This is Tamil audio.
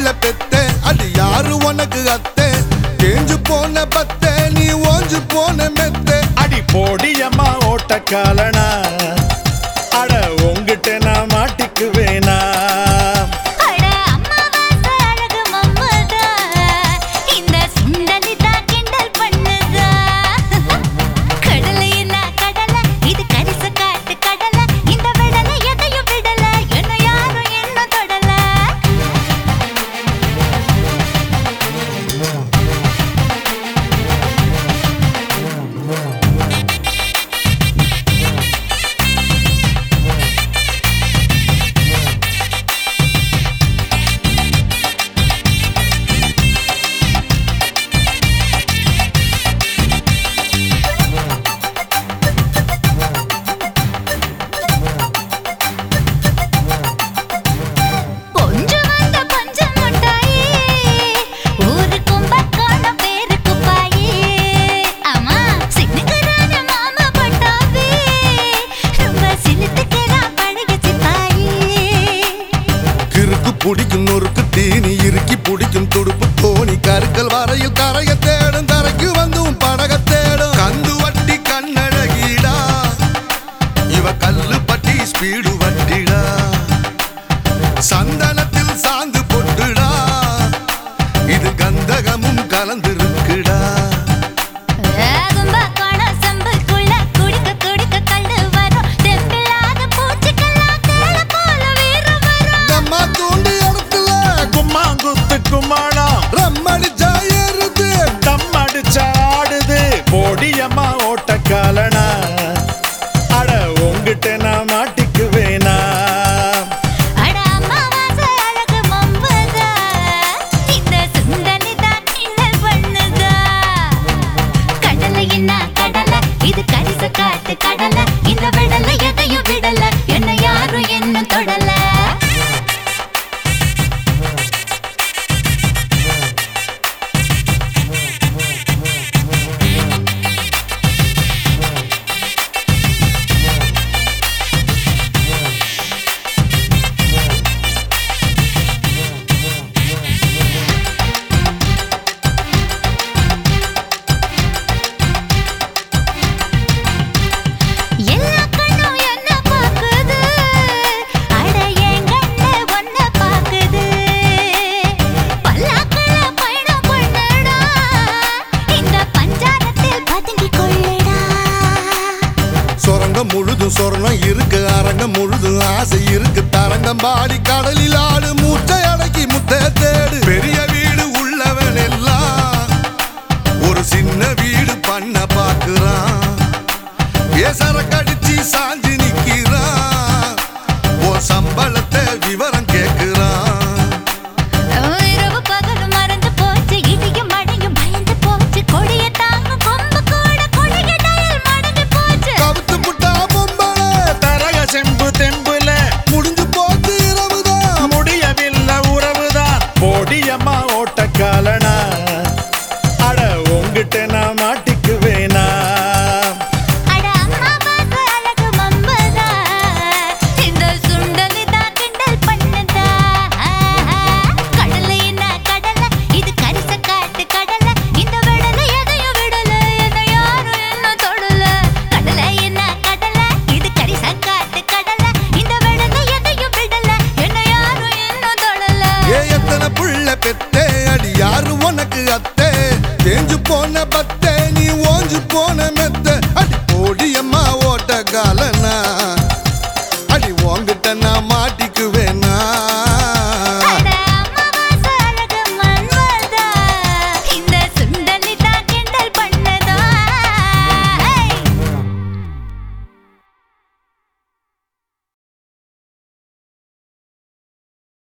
புள்ள பெத்த அது யாரு உனக்கு அத்தை தேஞ்சு போன பத்த நீ ஓஞ்சு போன மெத்த அடி போடியம்மா ஓட்டக்காலனா அட உங்கிட்ட நான் மாட்டிக்குவேனா அட அம்மாவாசை அழகு மம்மதா இந்த சுண்டலிதா கிண்டல் பண்ணுதா கடலையினா கடலை இது கரிச காட்டு கடலை இந்த விடலை எதையும் விடல என்ன யாரும் என்ன தொடல பொஞ்சு வந்த பஞ்சு முட்டாயே ஊரு கும்பக்கான பேரு குப்பாயே அம்மா சின்னுக்குறான மாமா பட்டாவே ரொம்ப சிலுத்துக்கிறா பழகு சிப்பாயே கிறுக்கு பிடிக்கும் நொறுக்கு தீனி இறுக்கி பிடிக்கும் துடுப்பு தோணி கருக்கல் வரையில் கரைய தேடும் தரைக்கு வந்தும் படக தேடும் கந்து வட்டி கண்ணழகிடா இவ கல்லு பட்டி ஸ்பீடு வட்டிடா சந்தனத்தில் சாந்து பொட்டுடா இது கந்தகமும் கலந்திருக்குடா கும்பக்கான செம்புக்குள்ள குடிக்க குடிக்க கண்டு வரும் தெம்பில்லாத பூச்சிக்கெல்லாம் தேள போல வீரம் வரும் நம்ம தூண்டி இடத்துல கும்மாங்குத்து கும்மாளம் ரம்மடிச்சா ஏறுது தம் அடிச்ச ஆடுது போடியம்மா ஓட்டக்காலனா அட உங்கிட்ட நான் மாட்டிக்குவேனா அட அம்மாவாசை அழகு மம்புதா இந்த சுண்டலிதா கிண்டல் பண்ணுதா கடலை என்ன கடலை இது கரிச காட்டு கடலை இந்த விடலை எதையும் விடல என்ன யாரும் என்ன தொடல எல்லா கண்ணும் என்ன பாக்குது அட என் கண்ணு ஒன்ன பாக்குது பல்லாக்குல பயணம் பண்ணடா இந்த பஞ்சாரத்தில் பதுங்கி கொள்ளடா சொரங்கம் முழுதும் சொரணம் இருக்கு அரங்கம் முழுதும் ஆசை இருக்கு தரங்கம் பாடி கடலில் ஆடு மூச்சை அடக்கி முத்த தேடு பெரிய வீடு உள்ளவன் எல்லாம் ஒரு சின்ன வீடு பண்ண பாக்குறான் பேசற கடிச்சு சாஞ்சு நிக்கிறான் ஓ சம்பளத்தை விவரம் கேக்குறான் இரவு பகலும் மறந்து போச்சு இடியும் மழையும் பயந்து போச்சு கொடிய தாங்கும் கொம்பு கூட கொடிய டயல் மடங்கி போச்சு கவுத்து புட்டா பொம்பளை தரக செம்பு தெம்புல முடிஞ்சு போச்சு இரவுதான் முடியவில்லை உறவுதான் போடியம்மா ஓட்டக்காலனா அட உங்கிட்ட நான் மாட்டிக்குவேனா அட அம்மா பாச அழகு மம்பதா இந்த சுண்டலிதா கிண்டல் பண்ணுதா கடலை என்ன கடலை இது கரிச காட்டு கடலை இந்த விடலை எதையும் விடல என்ன யாரும் என்ன தொடல கடலை என்ன கடலை இது கரிச காட்டு கடலை இந்த விடலை எதையும் விடல என்ன யாரும் என்ன தொடல ஏ எத்தனை புள்ள பெத்தே அடி யாரு உனக்கு அத்தை தேஞ்சு போன பத்த